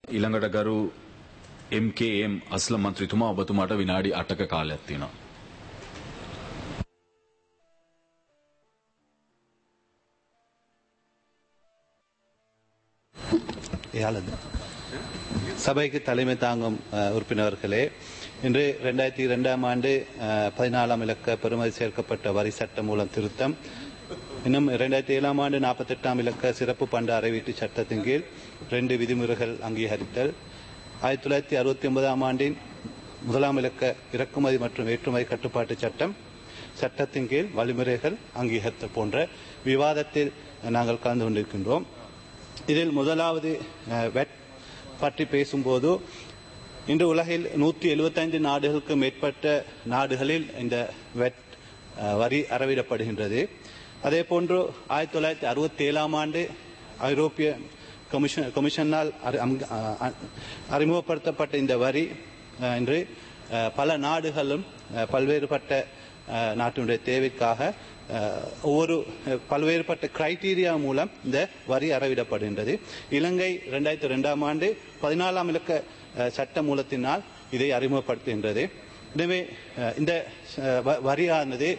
ඊළඟට ගරු MKM අස්ලම් මන්ත්‍රීතුමා ඔබතුමාට විනාඩි 8ක කාලයක් තියෙනවා. யாழது சபைக்கு தலைமை தாங்கும் அஹ், உறுப்பினர்களே இன்று ரெண்டாயிரத்தி இரண்டாம் ஆண்டு அஹ், பதினாலாம் இலக்க பெறுமதி சேர்க்கப்பட்ட வரி சட்டம் மூலம் திருத்தம் இன்னும் இரண்டாயிரத்தி ஏழாம் ஆண்டு நாற்பத்தெட்டாம் இலக்க சிறப்பு பண்ட அறைவீட்டு சட்டத்தின் கீழ் ரெண்டு விதிமுறைகள் அங்கீகரித்தல் ஆயிரத்தி தொள்ளாயிரத்தி அறுபத்தி ஒன்பதாம் ஆண்டின் முதலாம் இலக்க இறக்குமதி மற்றும் ஏற்றுமதி கட்டுப்பாட்டு சட்டம் சட்டத்தின் கீழ் வழிமுறைகள் அங்கீகரித்தல் போன்ற விவாதத்தில் நாங்கள் கலந்து கொண்டிருக்கின்றோம் இதில் முதலாவது அஹ், வெட் பற்றி பேசும்போது இன்று உலகில் நூற்றி எழுபத்தைந்து நாடுகளுக்கு மேற்பட்ட நாடுகளில் இந்த வெட் அஹ், வரி அறவிடப்படுகின்றது அதே போன்று ஆயிரத்தி தொள்ளாயிரத்தி அறுபத்தி ஏழாம் ஆண்டு ஐரோப்பிய கமிஷன் கமிஷனால் அறி- அம்- அஹ், அ- அறிமுகப்படுத்தப்பட்ட இந்த வரி அஹ், இன்று அஹ், பல நாடுகளும் அஹ், பல்வேறுபட்ட அஹ், நாட்டினுடைய தேவைக்காக அஹ், ஒவ்வொரு அஹ், பல்வேறுபட்ட கிரைட்டீரியா மூலம் இந்த வரி அறவிடப்படுகின்றது இலங்கை இரண்டாயிரத்தி ரெண்டாம் ஆண்டு பதினாலாம் இலக்க அஹ், சட்ட மூலத்தினால் இதை அறிமுகப்படுத்துகின்றது எனவே அஹ், இந்த அஹ், வ- வரியானது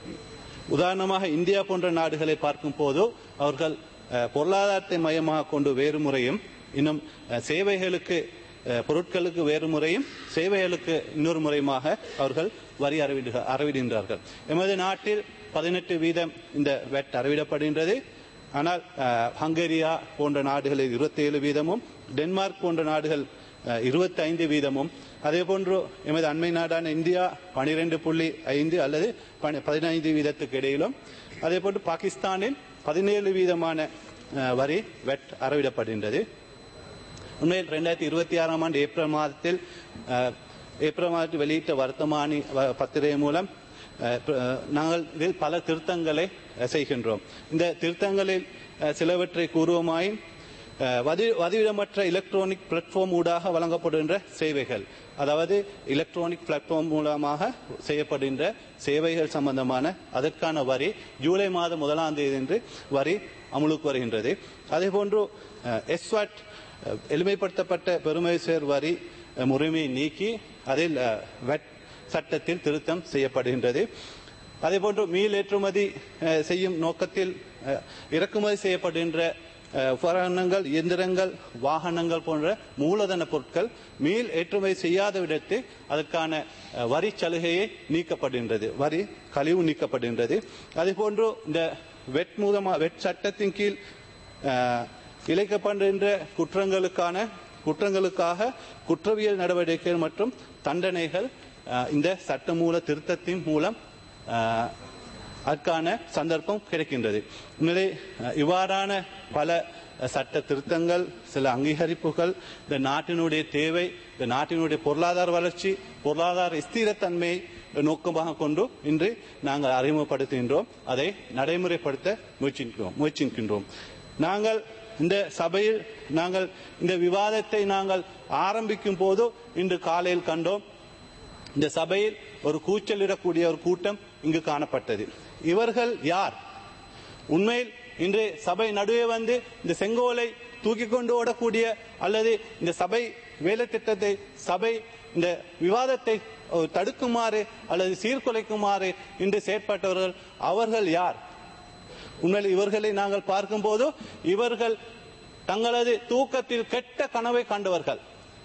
உதாரணமாக இந்தியா போன்ற நாடுகளை பார்க்கும் போது அவர்கள் அஹ், பொருளாதாரத்தை மையமாக கொண்டு வேறு முறையும் இன்னும் அஹ், சேவைகளுக்கு அஹ், பொருட்களுக்கு வேறு முறையும் சேவைகளுக்கு இன்னொரு முறையுமாக அவர்கள் வரி அறவிடு அறவிடுகின்றார்கள் எமது நாட்டில் பதினெட்டு வீதம் இந்த வெட் அறவிடப்படுகின்றது ஆனால் அஹ், ஹங்கேரியா போன்ற நாடுகளில் இருபத்தி ஏழு வீதமும் டென்மார்க் போன்ற நாடுகள் இருபத்தி ஐந்து வீதமும் அதே போன்று எமது அண்மை நாடான இந்தியா பனிரெண்டு புள்ளி ஐந்து அல்லது பதினைந்து வீதத்துக்கு இடையிலும் அதே போன்று பாகிஸ்தானில் பதினேழு வீதமான அஹ், வரி வெட் அறவிடப்படுகின்றது உண்மையில் ரெண்டாயிரத்தி இருபத்தி ஆறாம் ஆண்டு ஏப்ரல் மாதத்தில் அஹ், ஏப்ரல் மாதத்தில் வெளியிட்ட வர்த்தமானி வ- பத்திரிகை மூலம் அஹ், ப- அஹ், நாங்கள் இதில் பல திருத்தங்களை அஹ், செய்கின்றோம் இந்த திருத்தங்களில் அஹ், சிலவற்றை கூறுவோமாயின் அஹ், வதி வதிவிடமற்ற எலக்ட்ரானிக் பிளாட்ஃபார்ம் ஊடாக வழங்கப்படுகின்ற சேவைகள் அதாவது எலக்ட்ரானிக் பிளாட்ஃபார்ம் மூலமாக செய்யப்படுகின்ற சேவைகள் சம்பந்தமான அதற்கான வரி ஜூலை மாதம் முதலாம் தேதி என்று வரி அமுலுக்கு வருகின்றது அதேபோன்று எஸ்வாட் எளிமைப்படுத்தப்பட்ட பெருமை சேர் வரி அஹ், முறைமையை நீக்கி அதில் அஹ், வெட் சட்டத்தில் திருத்தம் செய்யப்படுகின்றது அதேபோன்று மீள் ஏற்றுமதி அஹ், செய்யும் நோக்கத்தில் அஹ், இறக்குமதி செய்யப்படுகின்ற அஹ், உபகரணங்கள் இயந்திரங்கள் வாகனங்கள் போன்ற மூலதன பொருட்கள் மீள் ஏற்றுமதி செய்யாத விடத்தில் அதற்கான அஹ், வரி சலுகையை நீக்கப்படுகின்றது வரி கழிவு நீக்கப்படுகின்றது அதேபோன்று இந்த வெட் மூலமா வெட் சட்டத்தின் கீழ் அஹ், இழைக்கப்படுகின்ற குற்றங்களுக்கான குற்றங்களுக்காக குற்றவியல் நடவடிக்கைகள் மற்றும் தண்டனைகள் அஹ், இந்த சட்டமூல திருத்தத்தின் மூலம் அஹ், அதற்கான சந்தர்ப்பம் கிடைக்கின்றது உண்மையிலே அஹ், இவ்வாறான பல அஹ், சட்ட திருத்தங்கள் சில அங்கீகரிப்புகள் இந்த நாட்டினுடைய தேவை இந்த நாட்டினுடைய பொருளாதார வளர்ச்சி பொருளாதார ஸ்திரத்தன்மையை நோக்கமாக கொண்டு இன்று நாங்கள் அறிமுகப்படுத்துகின்றோம் அதை நடைமுறைப்படுத்த முயற்சிக்கிறோம் முயற்சிக்கின்றோம் நாங்கள் இந்த சபையில் நாங்கள் இந்த விவாதத்தை நாங்கள் ஆரம்பிக்கும் போது இன்று காலையில் கண்டோம் இந்த சபையில் ஒரு கூச்சலிடக்கூடிய ஒரு கூட்டம் இங்கு காணப்பட்டது இவர்கள் யார் உண்மையில் இன்று சபை நடுவே வந்து இந்த செங்கோலை தூக்கி கொண்டு ஓடக்கூடிய அல்லது இந்த சபை வேலை திட்டத்தை சபை இந்த விவாதத்தை அஹ், தடுக்குமாறு அல்லது சீர்குலைக்குமாறு இன்று செயற்பட்டவர்கள் அவர்கள் யார் உண்மையில் இவர்களை நாங்கள் பார்க்கும்போது இவர்கள் தங்களது தூக்கத்தில் கெட்ட கனவை கண்டவர்கள்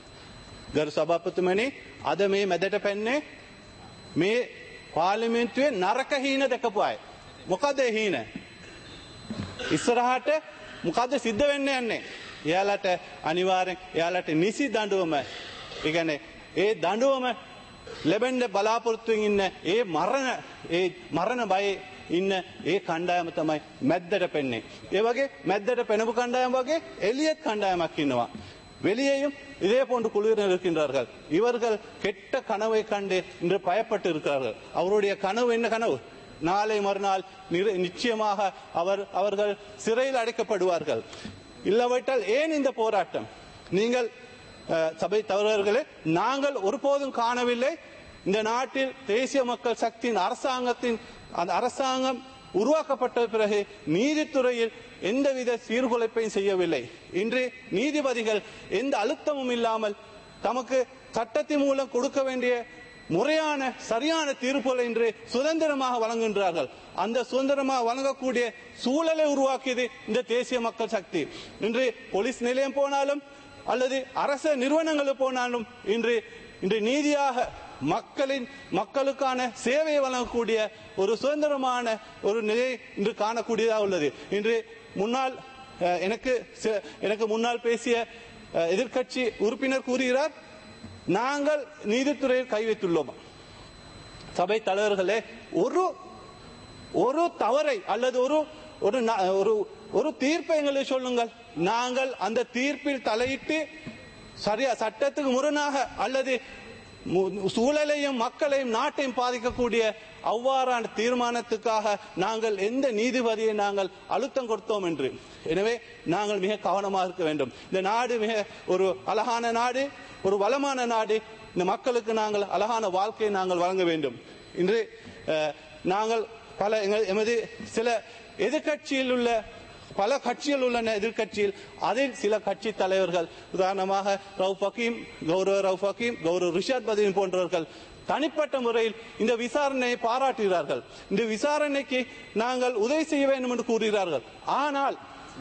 ගරු සභාපතිමනි අද මේ මැදට පැන්නේ මේ පාර්ලිමේන්තුවේ නරක හීන දැකපු අය. මොකද ඒ හීන? ඉස්සරහට මොකද සිද්ධ වෙන්න යන්නේ? එයාලට අනිවාර්යෙන් එයාලට නිසි දඬුවම ඒ කියන්නේ ඒ දඬුවම ලැබෙන්න බලාපොරොත්තුවෙන් ඉන්න ඒ මරණ ඒ මරණ බයේ ඉන්න ඒ කණ්ඩායම තමයි මැද්දට පෙන්නේ. ඒ වගේ මැද්දට පෙනපු කණ්ඩායම වගේ එලියත් කණ්ඩායමක් ඉන්නවා. வெளியேயும் இதே போன்று குழுவினர் இருக்கின்றார்கள் இவர்கள் கெட்ட கனவை கண்டு இன்று பயப்பட்டு இருக்கிறார்கள் அவருடைய கனவு என்ன கனவு நாளை மறுநாள் நிர- நிச்சயமாக அவர் அவர்கள் சிறையில் அடைக்கப்படுவார்கள் இல்லாவிட்டால் ஏன் இந்த போராட்டம் நீங்கள் அஹ், சபை தவறர்களே நாங்கள் ஒருபோதும் காணவில்லை இந்த நாட்டில் தேசிய மக்கள் சக்தியின் அரசாங்கத்தின் அந்த அரசாங்கம் உருவாக்கப்பட்ட பிறகு நீதித்துறையில் எந்தவித சீர்குலைப்பையும் செய்யவில்லை இன்று நீதிபதிகள் எந்த அழுத்தமும் இல்லாமல் தமக்கு சட்டத்தின் மூலம் கொடுக்க வேண்டிய முறையான சரியான தீர்ப்புகளை இன்று சுதந்திரமாக வழங்குகின்றார்கள் அந்த சுதந்திரமாக வழங்கக்கூடிய சூழலை உருவாக்கியது இந்த தேசிய மக்கள் சக்தி இன்று போலீஸ் நிலையம் போனாலும் அல்லது அரச நிறுவனங்களுக்கு போனாலும் இன்று இன்று நீதியாக மக்களின் மக்களுக்கான சேவையை வழங்கக்கூடிய ஒரு சுதந்திரமான ஒரு நிலை இன்று காணக்கூடியதாக உள்ளது இன்று முன்னாள் அஹ், எனக்கு சி- எனக்கு முன்னால் பேசிய அஹ், எதிர்க்கட்சி உறுப்பினர் கூறுகிறார் நாங்கள் நீதித்துறையில் கை வைத்துள்ளோம் சபை தலைவர்களே ஒரு ஒரு தவறை அல்லது ஒரு ஒரு ந- ஒரு ஒரு தீர்ப்பை எங்களுக்கு சொல்லுங்கள் நாங்கள் அந்த தீர்ப்பில் தலையிட்டு சரியா சட்டத்துக்கு முரணாக அல்லது மு- சூழலையும் மக்களையும் நாட்டையும் பாதிக்கக்கூடிய அவ்வாறான தீர்மானத்துக்காக நாங்கள் எந்த நீதிபதியை நாங்கள் அழுத்தம் கொடுத்தோம் என்று எனவே நாங்கள் மிக கவனமாக இருக்க வேண்டும் இந்த நாடு மிக ஒரு அழகான நாடு ஒரு வளமான நாடு இந்த மக்களுக்கு நாங்கள் அழகான வாழ்க்கையை நாங்கள் வழங்க வேண்டும் இன்று அஹ், நாங்கள் பல எங்கள் எமது சில எதிர்க்கட்சியில் உள்ள பல கட்சிகள் உள்ளன எதிர்க்கட்சியில் அதில் சில கட்சி தலைவர்கள் உதாரணமாக ரவுப் ஹக்கீம் கௌரவ ரவுப் ஹக்கீம் கௌரவ ரிஷாத் பதீன் போன்றவர்கள் தனிப்பட்ட முறையில் இந்த விசாரணையை பாராட்டுகிறார்கள் இந்த விசாரணைக்கு நாங்கள் உதவி செய்ய வேண்டும் என்று கூறுகிறார்கள் ஆனால்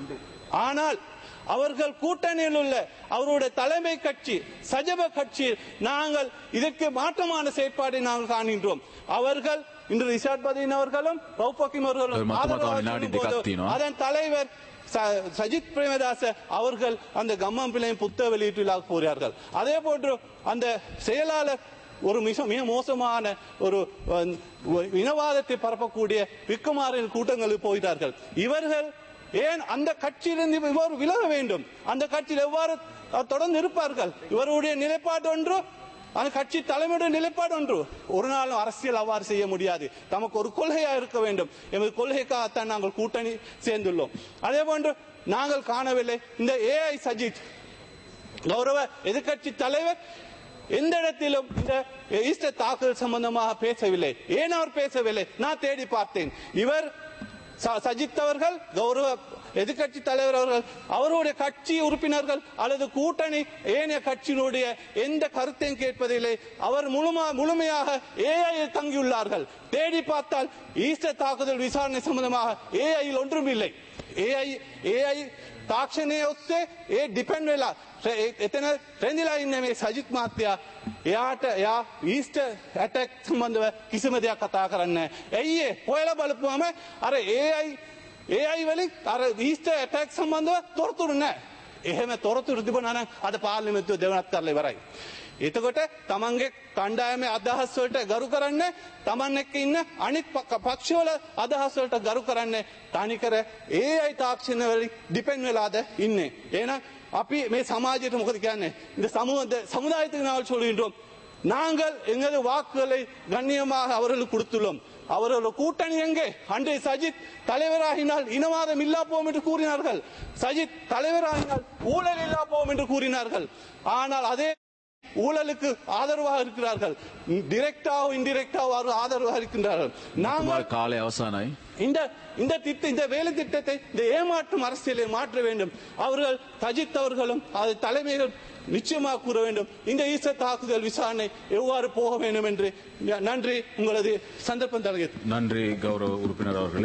ஆனால் அவர்கள் கூட்டணியில் உள்ள அவருடைய தலைமை கட்சி சஜப கட்சி நாங்கள் இதற்கு மாற்றமான செயற்பாடை நாங்கள் காண்கின்றோம் அவர்கள் இன்று ரிஷாட் பதீன் அவர்களும் ரவுப் ஹக்கீம் அவர்களும் ஒரு மொத்தமா ஆதரவாக வினாடி சொல்லும்போது திகத்தினோம். அதன் தலைவர் ச- சஜித் பிரேமதாச அவர்கள் அந்த கம்மம் பிள்ளையும் புத்த வெளியீட்டு விழாவுக்கு போகிறார்கள் அதே போன்று அந்த செயலாளர் ஒரு மிக மிக மோசமான ஒரு அஹ், இனவாதத்தை பரப்பக்கூடிய விக்குமாரின் கூட்டங்களுக்கு போகிறார்கள் இவர்கள் ஏன் அந்த கட்சியிலிருந்து இவர் விலக வேண்டும் அந்த கட்சியில் எவ்வாறு அஹ், தொடர்ந்து இருப்பார்கள் இவருடைய நிலைப்பாடு ஒன்று அந்த கட்சி தலைமையுடைய நிலைப்பாடு ஒன்று ஒரு நாளும் அரசியல் அவ்வாறு செய்ய முடியாது நமக்கு ஒரு கொள்கையா இருக்க வேண்டும் எமது கொள்கைக்காகத்தான் நாங்கள் கூட்டணி சேர்ந்துள்ளோம் அதே போன்று நாங்கள் காணவில்லை இந்த ஏஐ சஜித் கௌரவ எதிர்க்கட்சி தலைவர் எந்த இடத்திலும் இந்த ஈஸ்டர் தாக்குதல் சம்பந்தமாக பேசவில்லை ஏன் அவர் பேசவில்லை நான் தேடி பார்த்தேன் இவர் ச- சஜித் அவர்கள் கௌரவ எதிர்க்கட்சி தலைவர் அவர்கள் அவருடைய கட்சி உறுப்பினர்கள் அல்லது கூட்டணி ஏனைய கட்சியினுடைய எந்த கருத்தையும் கேட்பதில்லை அவர் முழுமா முழுமையாக ஏஐ தங்கியுள்ளார்கள் தேடி பார்த்தால் ஈஸ்டர் தாக்குதல் விசாரணை சம்பந்தமாக ஏஐயில் ஒன்றும் இல்லை ඒයි ඒයි තාක්ෂණය ඔස්සේ ඒ ඩිපෙන්ඩ් වෙලා ඒ- එතන රැඳිලා ඉන්න මේ සජිත් මාත්‍යයා එයාට එයා ඊස්ට ඇටැක් සම්බන්ධව කිසිම දෙයක් කතා කරන්න නැහැ. ඇයි ඒ හොයලා බලපුවම අර ඒයි ඒයි වලින් අර ඊස්ට ඇටැක් සම්බන්ධව තොරතුරු නැහැ. එහෙම තොරතුරු තිබුණා නම් අද පාර්ලිමේන්තුව දෙවනත් කරලා ඉවරයි. එතකොට තමන්ගේ කණ්ඩායමේ අදහස් වලට ගරු කරන්න තමන් එක්ක ඉන්න අනිත් පක්ෂ- පක්ෂවල අදහස් වලට ගරු කරන්න තනිකර ඒ අයි තාක්ෂණ වලින් ඩිපෙන්ඩ් වෙලාද ඉන්නේ එහෙනම් අපි මේ සමාජයට මොකද කියන්නේ இந்த சமூக சமுதாயத்துக்கு நாங்கள் சொல்கின்றோம் நாங்கள் எங்களது வாக்குகளை கண்ணியமாக அவர்களுக்கு கொடுத்துள்ளோம் அவர்கள் கூட்டணி எங்கே அன்றைய சஜித் தலைவராகினால் இனவாதம் இல்லா போம் என்று கூறினார்கள் சஜித் தலைவராகினால் ஊழல் இல்லா போம் என்று கூறினார்கள் ஆனால் அதே ஊழலுக்கு ஆதரவாக இருக்கிறார்கள் டிரெக்டாவோ இன்டிரெக்டாவோ ஆதரவாக இருக்கின்றார்கள் நாங்கள் ඔබතුමාගේ කාලය අවසానයි. இந்த இந்த திட்ட இந்த வேலை திட்டத்தை இந்த ஏமாற்றும் அரசியலை மாற்ற வேண்டும் அவர்கள் சஜித் அவர்களும் அது தலைமைகள் நிச்சயமாக கூற வேண்டும் இந்த ஈஸ்டர் தாக்குதல் விசாரணை எவ்வாறு போக வேண்டும் என்று நன்றி உங்களது சந்தர்ப்பம் தருகிறது நன்றி கௌரவ உறுப்பினர் அவர்களே